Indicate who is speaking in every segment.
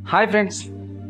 Speaker 1: Hi friends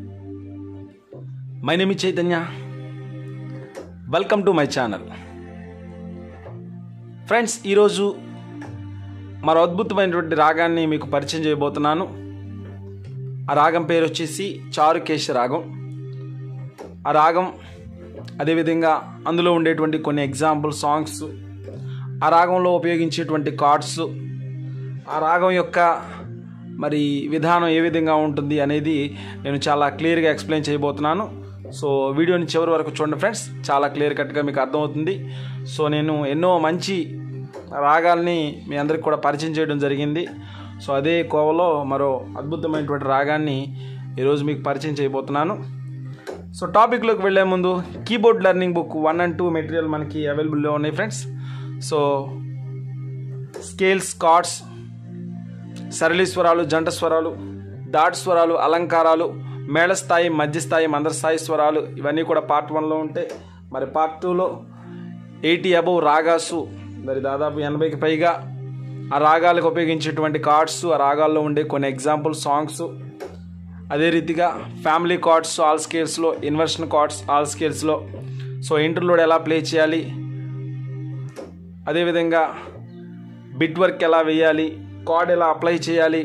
Speaker 1: my name is Chaitanya welcome to my channel friends ఈరోజు మరో అద్భుతమైనటువంటి రాగాన్ని మీకు పరిచయం చేయబోతున్నాను ఆ రాగం పేరు వచ్చేసి చారుకేశ రాగం ఆ రాగం అదేవిధంగా అందులో ఉండేటువంటి కొన్ని ఎగ్జాంపుల్ సాంగ్స్ ఆ రాగంలో ఉపయోగించేటువంటి కార్డ్స్ ఆ రాగం యొక్క మరి విధానం ఏ విధంగా ఉంటుంది అనేది నేను చాలా క్లియర్గా ఎక్స్ప్లెయిన్ చేయబోతున్నాను సో వీడియోని చివరి వరకు చూడండి ఫ్రెండ్స్ చాలా క్లియర్ కట్గా మీకు అర్థమవుతుంది సో నేను ఎన్నో మంచి రాగాల్ని మీ అందరికి కూడా పరిచయం చేయడం జరిగింది సో అదే కోవలో మరో అద్భుతమైనటువంటి రాగాన్ని ఈరోజు మీకు పరిచయం చేయబోతున్నాను సో టాపిక్లోకి వెళ్ళే ముందు keyboard learning book one and two material మనకి అవైలబుల్లో ఉన్నాయి ఫ్రెండ్స్ సో స్కేల్స్ కార్డ్స్ సరళి స్వరాలు జంట స్వరాలు డాట్ స్వరాలు అలంకారాలు మేళస్థాయి మధ్యస్థాయి మందస్థాయి స్వరాలు ఇవన్నీ కూడా పార్ట్ వన్లో ఉంటాయి మరి పార్ట్ టూలో ఎయిటీ అబవ్ రాగాసు మరి దాదాపు ఎనభైకి పైగా ఆ రాగాలకు ఉపయోగించేటువంటి కార్డ్స్ ఆ రాగాల్లో ఉండే కొన్ని ఎగ్జాంపుల్ సాంగ్స్ అదే రీతిగా ఫ్యామిలీ కార్డ్స్ ఆల్ స్కేల్స్లో ఇన్వర్షన్ కార్డ్స్ ఆల్ స్కేల్స్లో సో ఇంటర్లోడ్ ఎలా ప్లే చేయాలి అదేవిధంగా బిట్ వర్క్ ఎలా వేయాలి కార్డ్ ఎలా అప్లై చేయాలి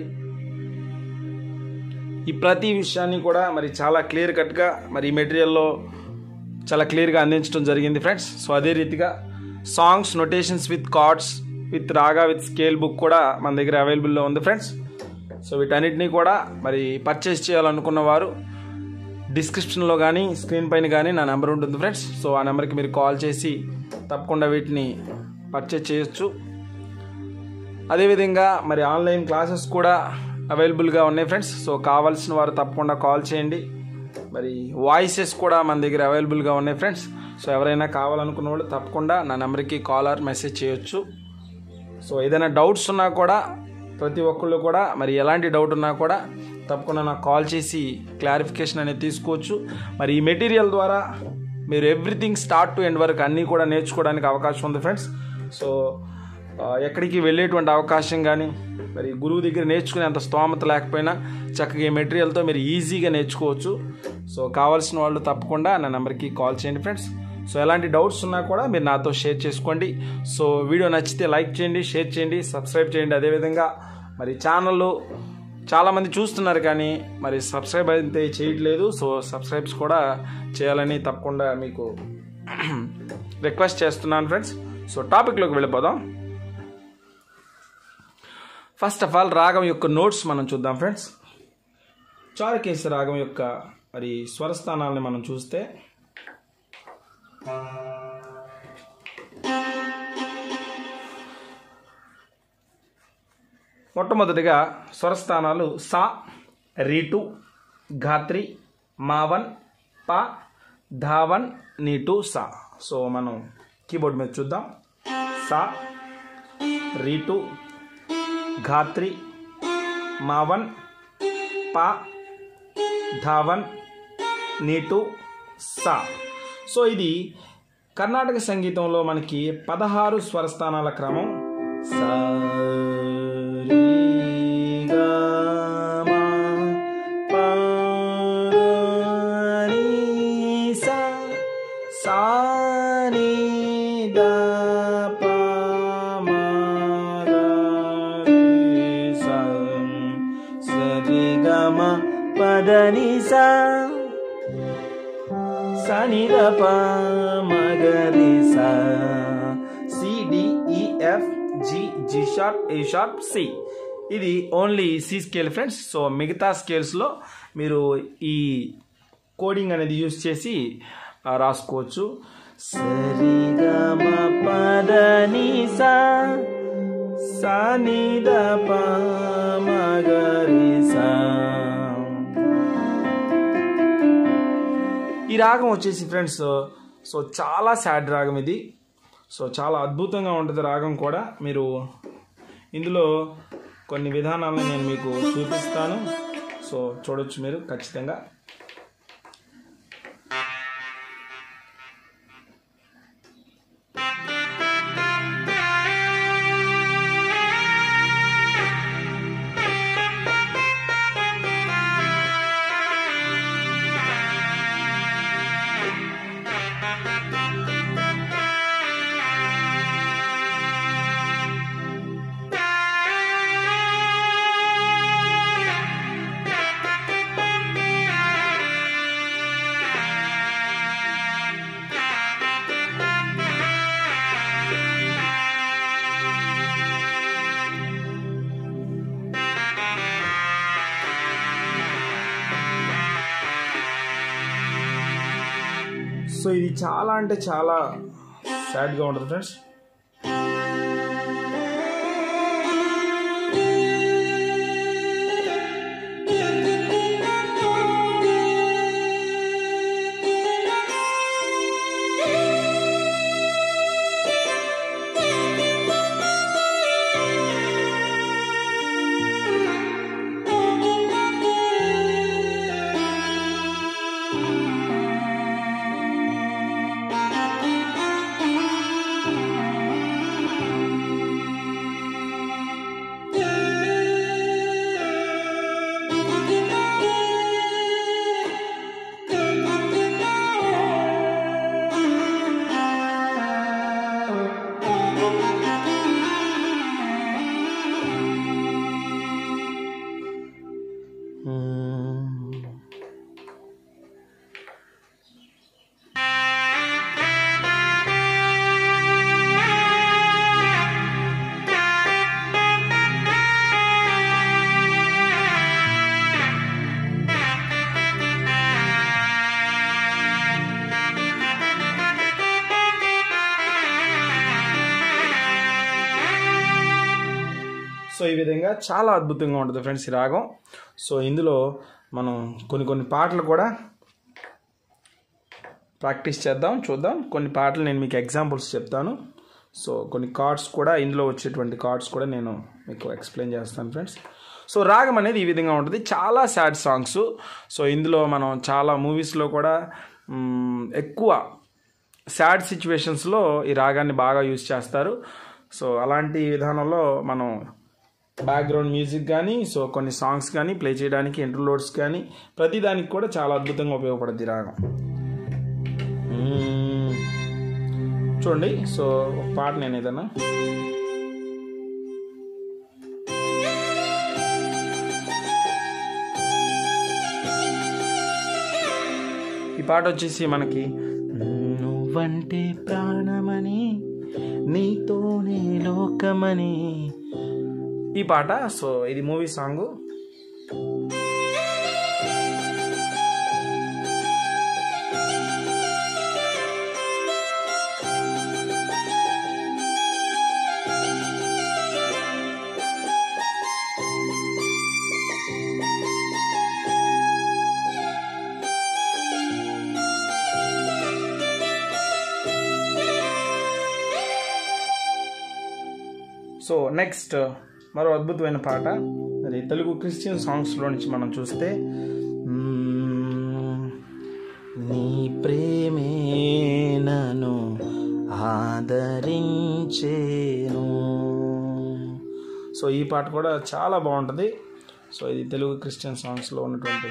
Speaker 1: ఈ ప్రతి విషయాన్ని కూడా మరి చాలా క్లియర్ కట్గా మరి ఈ మెటీరియల్లో చాలా క్లియర్గా అందించడం జరిగింది ఫ్రెండ్స్ సో అదే రీతిగా songs notations with chords with raga with scale book కూడా మన దగ్గర అవైలబుల్లో ఉంది ఫ్రెండ్స్ సో వీటన్నిటినీ కూడా మరి పర్చేస్ చేయాలనుకున్న వారు డిస్క్రిప్షన్లో కానీ స్క్రీన్ పైన కానీ నా నెంబర్ ఉంటుంది ఫ్రెండ్స్ సో ఆ నెంబర్కి మీరు కాల్ చేసి తప్పకుండా వీటిని పర్చేస్ చేయొచ్చు అదేవిధంగా మరి ఆన్లైన్ క్లాసెస్ కూడా అవైలబుల్గా ఉన్నాయి ఫ్రెండ్స్ సో కావాల్సిన వారు తప్పకుండా కాల్ చేయండి మరి వాయిసెస్ కూడా మన దగ్గర అవైలబుల్గా ఉన్నాయి ఫ్రెండ్స్ సో ఎవరైనా కావాలనుకున్న వాళ్ళు తప్పకుండా నా నెంబర్కి కాల్ ఆర్ మెసేజ్ చేయొచ్చు సో ఏదైనా డౌట్స్ ఉన్నా కూడా ప్రతి ఒక్కళ్ళు కూడా మరి ఎలాంటి డౌట్ ఉన్నా కూడా తప్పకుండా నాకు కాల్ చేసి క్లారిఫికేషన్ అనేది తీసుకోవచ్చు మరి ఈ మెటీరియల్ ద్వారా మీరు ఎవ్రీథింగ్ స్టార్ట్ టు ఎండ్ వరకు అన్నీ కూడా నేర్చుకోవడానికి అవకాశం ఉంది ఫ్రెండ్స్ సో ఆ, ఎక్కడికి వెళ్ళేటువంటి అవకాశం కానీ మరి గురువు దగ్గర నేర్చుకునే అంత స్తోమత లేకపోయినా చక్కగా ఈ మెటీరియల్తో మీరు ఈజీగా నేర్చుకోవచ్చు సో కావాల్సిన వాళ్ళు తప్పకుండా నా నెంబర్కి కాల్ చేయండి ఫ్రెండ్స్ సో ఎలాంటి డౌట్స్ ఉన్నా కూడా మీరు నాతో షేర్ చేసుకోండి సో వీడియో నచ్చితే లైక్ చేయండి షేర్ చేయండి సబ్స్క్రైబ్ చేయండి అదేవిధంగా మరి ఛానల్ చాలామంది చూస్తున్నారు కానీ మరి సబ్స్క్రైబ్ అయితే చేయట్లేదు సో సబ్స్క్రైబ్స్ కూడా చేయాలని తప్పకుండా మీకు రిక్వెస్ట్ చేస్తున్నాను ఫ్రెండ్స్ సో టాపిక్లోకి వెళ్ళిపోదాం ఫస్ట్ ఆఫ్ ఆల్ రాగం యొక్క నోట్స్ మనం చూద్దాం ఫ్రెండ్స్ చారుకేశ రాగం యొక్క మరి స్వరస్థానాలని మనం చూస్తే మొట్టమొదటిగా స్వరస్థానాలు సా రీటు ఘాత్రి మావన్ పా ధావన్ నీటు సా సో మనం కీబోర్డ్ మీద చూద్దాం సా రీటు ఘాత్రి మావన్ పా ధావన్ నీటు సా సో ఇది కర్ణాటక సంగీతంలో మనకి పదహారు స్వరస్థానాల క్రమం సా రి గా మా పా రి సా సా ని ద ప మ గ రి సా స రి గ మ ప ద ని సా స ని ద ప మ గ రి సా C D E F G G sharp A sharp C ఇది only C scale friends so మిగతా స్కేల్స్లో మీరు ఈ కోడింగ్ అనేది యూస్ చేసి ఆ, రాసుకోవచ్చు సరిగమ పదని సా సని ద ప మగరి సా ఈ రాగం వచ్చేసి ఫ్రెండ్స్ సో చాలా సాడ్ రాగం ఇది సో చాలా అద్భుతంగా ఉంటుంది రాగం కూడా మీరు ఇందులో కొన్ని విధానాలను నేను మీకు చూపిస్తాను సో చూడొచ్చు మీరు ఖచ్చితంగా సో ఇది చాలా అంటే చాలా సాడ్గా ఉంటుంది ఫ్రెండ్స్ సో ఈ విధంగా చాలా అద్భుతంగా ఉంటుంది ఫ్రెండ్స్ ఈ రాగం సో ఇందులో మనం కొన్ని కొన్ని పాటలు కూడా ప్రాక్టీస్ చేద్దాం చూద్దాం కొన్ని పాటలు నేను మీకు ఎగ్జాంపుల్స్ చెప్తాను సో కొన్ని కార్డ్స్ కూడా ఇందులో వచ్చేటువంటి కార్డ్స్ కూడా నేను మీకు ఎక్స్ప్లెయిన్ చేస్తాను ఫ్రెండ్స్ సో రాగం అనేది ఈ విధంగా ఉంటుంది చాలా సాడ్ సాంగ్స్ సో ఇందులో మనం చాలా మూవీస్లో కూడా మ్, ఎక్కువ సాడ్ సిచ్యువేషన్స్లో ఈ రాగాన్ని బాగా యూజ్ చేస్తారు సో అలాంటి విధానంలో మనం బ్యాక్గ్రౌండ్ మ్యూజిక్ కానీ సో కొన్ని సాంగ్స్ కానీ ప్లే చేయడానికి ఇంటర్లోడ్స్ కానీ ప్రతిదానికి కూడా చాలా అద్భుతంగా ఉపయోగపడుద్ది ఈ రాగం మ్మ్. చూడండి సో ఒక పాట నేను ఏదన్నా ఈ పాట వచ్చేసి మనకి నువ్వంటే ప్రాణమని నీతోనే లోకమని ఈ పాట సో ఇది మూవీ సాంగ్ సో నెక్స్ట్ మరో అద్భుతమైన పాట మరి తెలుగు క్రిస్టియన్ సాంగ్స్లో నుంచి మనం చూస్తే మ్మ్, నీ ప్రేమే నన్ను ఆదరించేను సో ఈ పాట కూడా చాలా బాగుంటుంది సో ఇది తెలుగు క్రిస్టియన్ సాంగ్స్లో ఉన్నటువంటి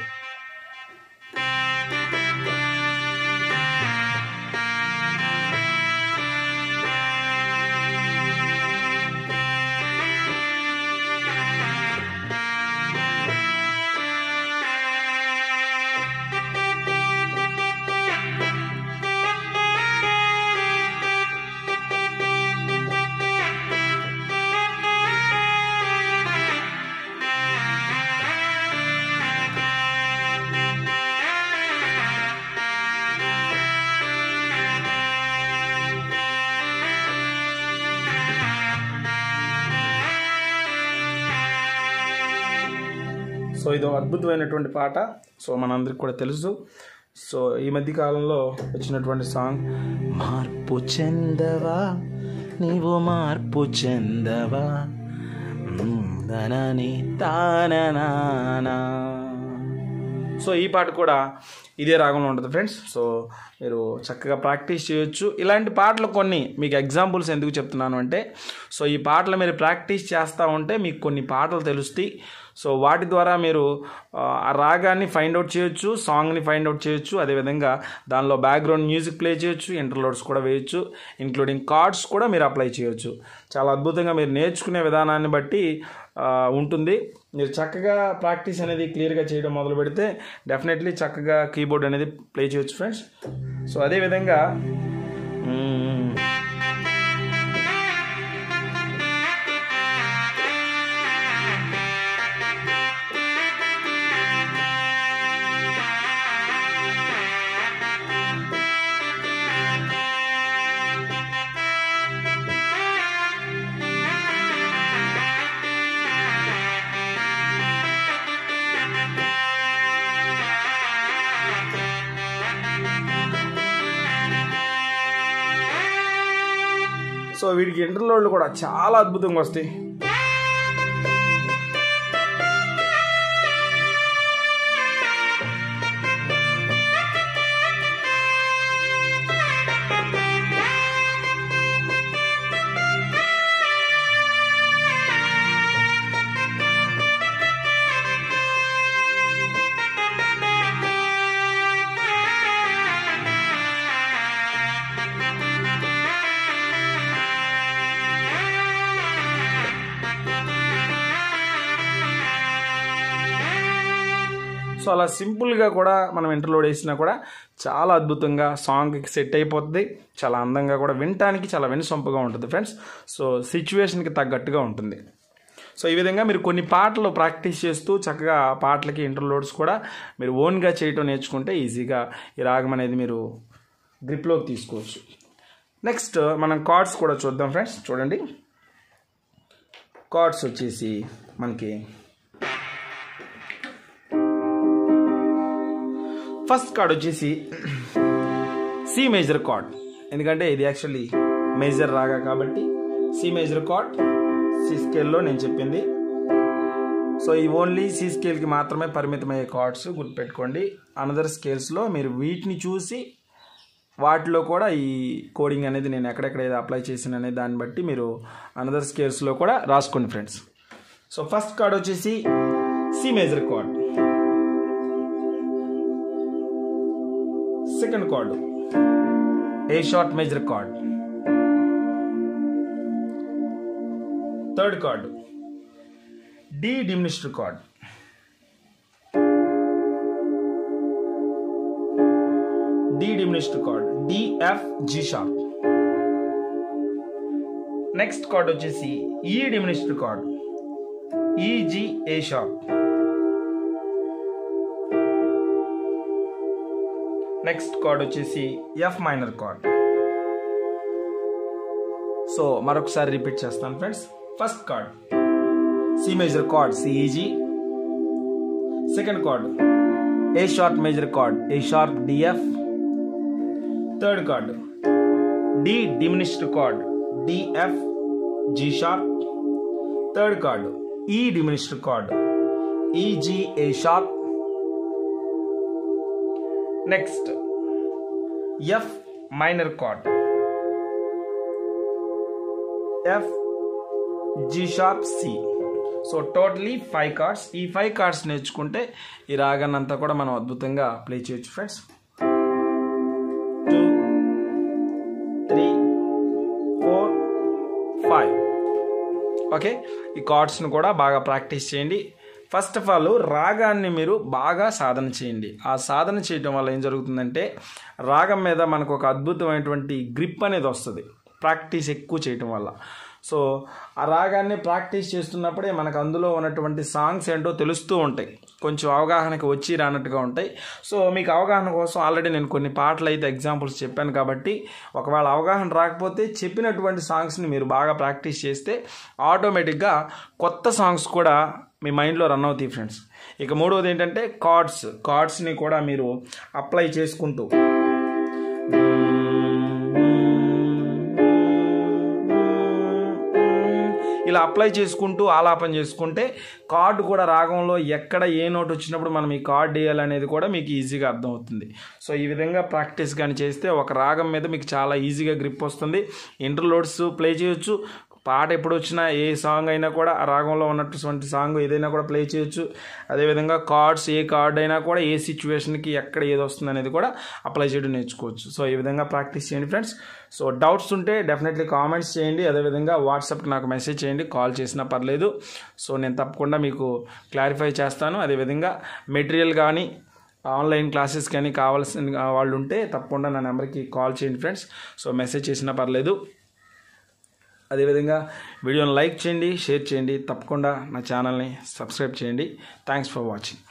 Speaker 1: సో ఇది ఒక అద్భుతమైనటువంటి పాట సో మనందరికి కూడా తెలుసు సో ఈ మధ్య కాలంలో వచ్చినటువంటి సాంగ్ మార్పు చెందవా నీవు మార్పు చెందవా మ్, దనని తాననానా సో ఈ పాట కూడా ఇదే రాగంలో ఉంటుంది ఫ్రెండ్స్ సో మీరు చక్కగా ప్రాక్టీస్ చేయొచ్చు ఇలాంటి పాటలు కొన్ని మీకు ఎగ్జాంపుల్స్ ఎందుకు చెప్తున్నాను అంటే సో ఈ పాటలు మీరు ప్రాక్టీస్ చేస్తూ ఉంటే మీకు కొన్ని పాటలు తెలుస్తాయి సో వాటి ద్వారా మీరు ఆ, ఆ రాగాన్ని ఫైండ్ అవుట్ చేయొచ్చు సాంగ్ని ఫైండ్ అవుట్ చేయొచ్చు అదేవిధంగా దానిలో బ్యాక్గ్రౌండ్ మ్యూజిక్ ప్లే చేయొచ్చు ఇంటర్లోడ్స్ కూడా వేయొచ్చు ఇంక్లూడింగ్ కార్డ్స్ కూడా మీరు అప్లై చేయొచ్చు చాలా అద్భుతంగా మీరు నేర్చుకునే విధానాన్ని బట్టి ఆ, ఉంటుంది మీరు చక్కగా ప్రాక్టీస్ అనేది క్లియర్గా చేయడం మొదలు పెడితే డెఫినెట్లీ చక్కగా కీబోర్డ్ అనేది ప్లే చేయొచ్చు ఫ్రెండ్స్ సో అదేవిధంగా మ్మ్, సో వీడికి ఇంటర్లోడ్లు కూడా చాలా అద్భుతంగా వస్తాయి సో అలా సింపుల్గా కూడా మనం ఇంటర్లోడ్ వేసినా కూడా చాలా అద్భుతంగా సాంగ్కి సెట్ అయిపోతుంది చాలా అందంగా కూడా వినటానికి చాలా వినసొంపుగా ఉంటుంది ఫ్రెండ్స్ సో సిచ్యువేషన్కి తగ్గట్టుగా ఉంటుంది సో ఈ విధంగా మీరు కొన్ని పాటలు ప్రాక్టీస్ చేస్తూ చక్కగా ఆ పాటలకి ఇంటర్లోడ్స్ కూడా మీరు ఓన్గా చేయటం నేర్చుకుంటే ఈజీగా ఈ రాగం అనేది మీరు గ్రిప్లోకి తీసుకోవచ్చు నెక్స్ట్ మనం కార్డ్స్ కూడా చూద్దాం ఫ్రెండ్స్ చూడండి కార్డ్స్ వచ్చేసి మనకి ఫస్ట్ కార్డ్ వచ్చేసి సి మేజర్ కార్డ్ ఎందుకంటే ఇది యాక్చువల్లీ మేజర్ రాగా కాబట్టి సి మేజర్ కార్డ్ సి స్కేల్లో నేను చెప్పింది సో ఈ ఓన్లీ సి స్కేల్కి మాత్రమే పరిమితమయ్యే కార్డ్స్ గుర్తుపెట్టుకోండి అనదర్ స్కేల్స్లో మీరు వీటిని చూసి వాటిలో కూడా ఈ కోడింగ్ అనేది నేను ఎక్కడెక్కడ ఏది అప్లై చేసిన అనే దాన్ని బట్టి మీరు అనదర్ స్కేల్స్లో కూడా రాసుకోండి ఫ్రెండ్స్ సో ఫస్ట్ కార్డ్ వచ్చేసి C major chord second chord A sharp major chord third chord D diminished chord D diminished chord D F G sharp next chord వచ్చేసి E diminished chord E G A sharp next chord వచ్చేసి F minor chord so మరొకసారి repeat చేస్తాను friends first chord C major chord C E G second chord A sharp major chord A sharp D F third chord D diminished chord D F G sharp third chord E diminished chord E G A sharp next F minor chord F G sharp C so totally five chords ఈ five chords నేర్చుకుంటే ఈ రాగాన్ని అంతా కూడా మనం అద్భుతంగా play చేయొచ్చు friends two three four five okay ఈ కార్డ్స్ని కూడా బాగా ప్రాక్టీస్ చేయండి ఫస్ట్ ఆఫ్ ఆల్ రాగాన్ని మీరు బాగా సాధన చేయండి ఆ సాధన చేయటం వల్ల ఏం జరుగుతుందంటే రాగం మీద మనకు ఒక అద్భుతమైనటువంటి గ్రిప్ అనేది వస్తుంది ప్రాక్టీస్ ఎక్కువ చేయటం వల్ల సో ఆ రాగాన్ని ప్రాక్టీస్ చేస్తున్నప్పుడే మనకు అందులో ఉన్నటువంటి సాంగ్స్ ఏంటో తెలుస్తూ ఉంటాయి కొంచెం అవగాహనకి వచ్చి రానట్టుగా ఉంటాయి సో మీకు అవగాహన కోసం ఆల్రెడీ నేను కొన్ని పాటలు అయితే ఎగ్జాంపుల్స్ చెప్పాను కాబట్టి ఒకవేళ అవగాహన రాకపోతే చెప్పినటువంటి సాంగ్స్ని మీరు బాగా ప్రాక్టీస్ చేస్తే ఆటోమేటిక్గా కొత్త సాంగ్స్ కూడా మీ మైండ్లో రన్ అవుతాయి ఫ్రెండ్స్ ఇక మూడవది ఏంటంటే కార్డ్స్ కార్డ్స్ని కూడా మీరు అప్లై చేసుకుంటూ ఇలా అప్లై చేసుకుంటూ ఆలాపన చేసుకుంటే కార్డు కూడా రాగంలో ఎక్కడ ఏ నోట్ వచ్చినప్పుడు మనం ఈ కార్డ్ వేయాలనేది కూడా మీకు ఈజీగా అర్థమవుతుంది సో ఈ విధంగా ప్రాక్టీస్ కానీ చేస్తే ఒక రాగం మీద మీకు చాలా ఈజీగా గ్రిప్ వస్తుంది ఇంటర్లోడ్స్ ప్లే చేయొచ్చు పాట ఎప్పుడు వచ్చినా ఏ సాంగ్ అయినా కూడా ఆ రాగంలో ఉన్నటువంటి సాంగ్ ఏదైనా కూడా ప్లే చేయొచ్చు అదేవిధంగా కార్డ్స్ ఏ కార్డ్ అయినా కూడా ఏ సిచ్యువేషన్కి ఎక్కడ ఏది వస్తుంది అనేది కూడా అప్లై చేయడం నేర్చుకోవచ్చు సో ఈ విధంగా ప్రాక్టీస్ చేయండి ఫ్రెండ్స్ సో డౌట్స్ ఉంటే డెఫినెట్లీ కామెంట్స్ చేయండి అదేవిధంగా వాట్సాప్కి నాకు మెసేజ్ చేయండి కాల్ చేసినా పర్లేదు సో నేను తప్పకుండా మీకు క్లారిఫై చేస్తాను అదేవిధంగా మెటీరియల్ కానీ ఆన్లైన్ క్లాసెస్ కానీ కావాల్సిన వాళ్ళు ఉంటే తప్పకుండా నా నెంబర్కి కాల్ చేయండి ఫ్రెండ్స్ సో మెసేజ్ చేసినా పర్లేదు అదేవిధంగా వీడియోని లైక్ చేయండి షేర్ చేయండి తప్పకుండా నా ఛానల్ని సబ్స్క్రైబ్ చేయండి థ్యాంక్స్ ఫర్ వాచింగ్